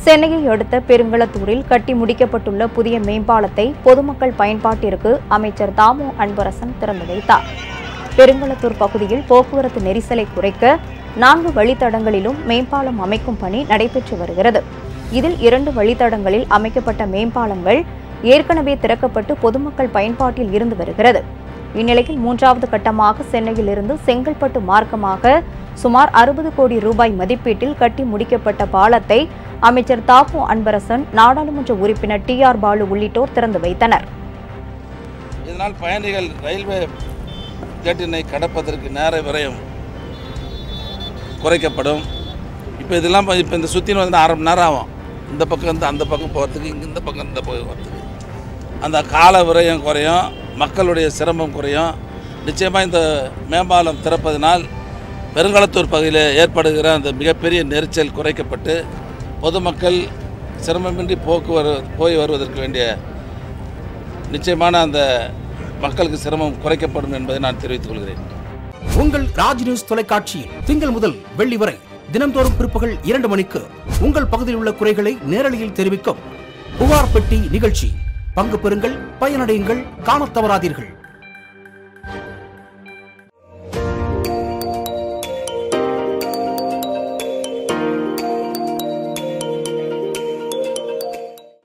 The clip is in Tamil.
சென்னையை அடுத்த பெருங்களத்தூரில் கட்டி முடிக்கப்பட்டுள்ள புதிய மேம்பாலத்தை பொதுமக்கள் பயன்பாட்டிற்கு அமைச்சர் தாமு அன்பரசன் திறந்து வைத்தார் பெருங்களத்தூர் பகுதியில் போக்குவரத்து நெரிசலை குறைக்க நான்கு வழித்தடங்களிலும் மேம்பாலம் அமைக்கும் பணி நடைபெற்று வருகிறது இதில் இரண்டு வழித்தடங்களில் அமைக்கப்பட்ட மேம்பாலங்கள் ஏற்கனவே திறக்கப்பட்டு பொதுமக்கள் பயன்பாட்டில் இருந்து வருகிறது இந்நிலையில் மூன்றாவது கட்டமாக சென்னையிலிருந்து செங்கல்பட்டு மார்க்கமாக சுமார் அறுபது கோடி ரூபாய் மதிப்பீட்டில் கட்டி முடிக்கப்பட்ட பாலத்தை அமைச்சர் தாப்பு அன்பரசன் நாடாளுமன்ற உறுப்பினர் டி ஆர் பாலு உள்ளிட்டோர் திறந்து வைத்தனர் இதனால் பயணிகள் ரயில்வே கேட்டினை கடப்பதற்கு நேர விரயம் குறைக்கப்படும் இப்போ இதெல்லாம் இப்போ இந்த சுற்றின்னு வந்து அரை மணி நேரம் ஆகும் இந்த பக்கம் இருந்து அந்த பக்கம் போகிறதுக்கு இங்கே இந்த பக்கம் இந்த பக்கம் போகிறதுக்கு அந்த கால விரயம் குறையும் மக்களுடைய சிரமம் குறையும் நிச்சயமாக இந்த மேம்பாலம் திறப்பதனால் பெருங்களத்தூர் பகுதியில் ஏற்படுகிற அந்த மிகப்பெரிய நெரிசல் குறைக்கப்பட்டு பொதுமக்கள் சிரமமின்றி போக்குவர போய் வருவதற்கு வேண்டிய நிச்சயமான அந்த மக்களுக்கு சிரமம் குறைக்கப்படும் என்பதை நான் தெரிவித்துக் கொள்கிறேன் உங்கள் ராஜ் நியூஸ் தொலைக்காட்சியில் திங்கள் முதல் வெள்ளி வரை தினந்தோறும் பிற்பகல் இரண்டு மணிக்கு உங்கள் பகுதியில் உள்ள குறைகளை நேரலையில் தெரிவிக்கும் புகார் பெட்டி நிகழ்ச்சி பங்கு பெறுங்கள் பயனடையுங்கள் காணத் தவறாதீர்கள்